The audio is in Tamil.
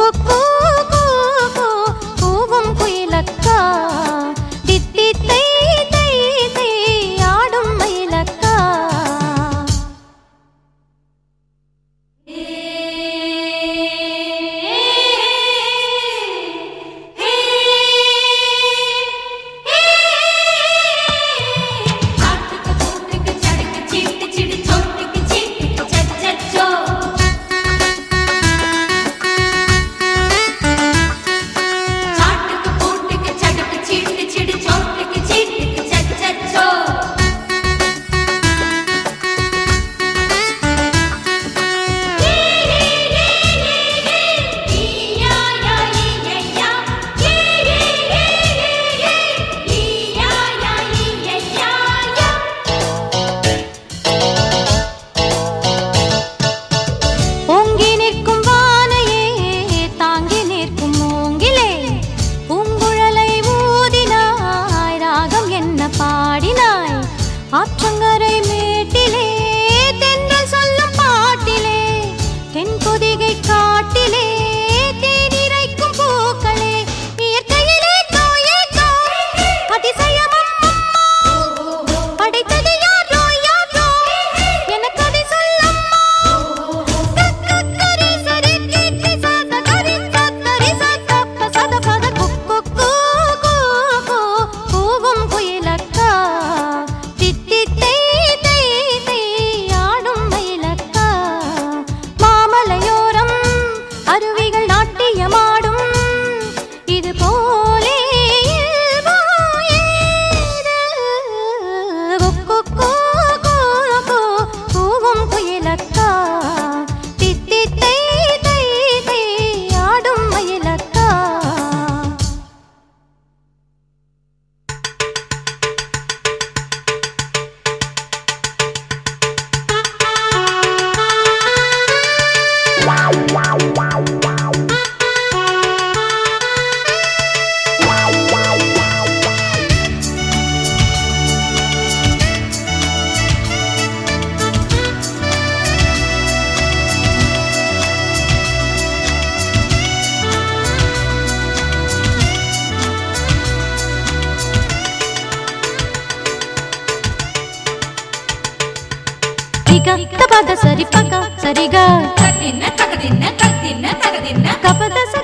குக்கு கூ கூ கூ கூவும் குயிலக்கா தித்தி தை தை தை ஆடும் மயிலக்கா சாட்டுக்கு பூட்டுக்கு சடுக்கு சீட்டு சிடு சோட்டுக்கு சீட்டுக்கு சச்சச்சோ சாட்டுக்கு பூட்டுக்கு சடுக்கு சீட்டு சிடு சோட்டுக்கு சீட்டுக்கு சச்சச்சோ ஓங்கி நிற்கும் வானையே தாங்கி நிற்கும் மூங்கிலே பூங்குழலை ஊதினாய் ராகம் என்ன பாடினாய் ஆற்றங்கரை மேட்டிலே தென்றல் சொல்லும் பாட்டிலே தென்பொதிகை காட்டிலே தேனிரைக்கும் பூக்களே இயற்கையிலே தோயேக்கோ அதிசயமும் படைத்தது யாரோ யாரோ எனக்கு அதை சொல்லம்மா கக்கரி சரி கிட்டி சத கரி சத்தரி சத்தப்ப சத பத குக்கு கூ கூ கூ கூவும் குயிலக்கா தித்தி தை தை தை ஆடும் மயிலக்கா மாமலையோரம் அருவிகள் நாட்டியமாடும் இது போலே இயல்பும் ஏது. குக்கு கூ கூ கூ கூவும் குயிலக்கா தித்தி தை தை தை ஆடும் மயிலக்கா ரிக தபத சரி பக சரிக தகதின்ன தகதின்ன தகதின்ன தகதின்ன கபத ச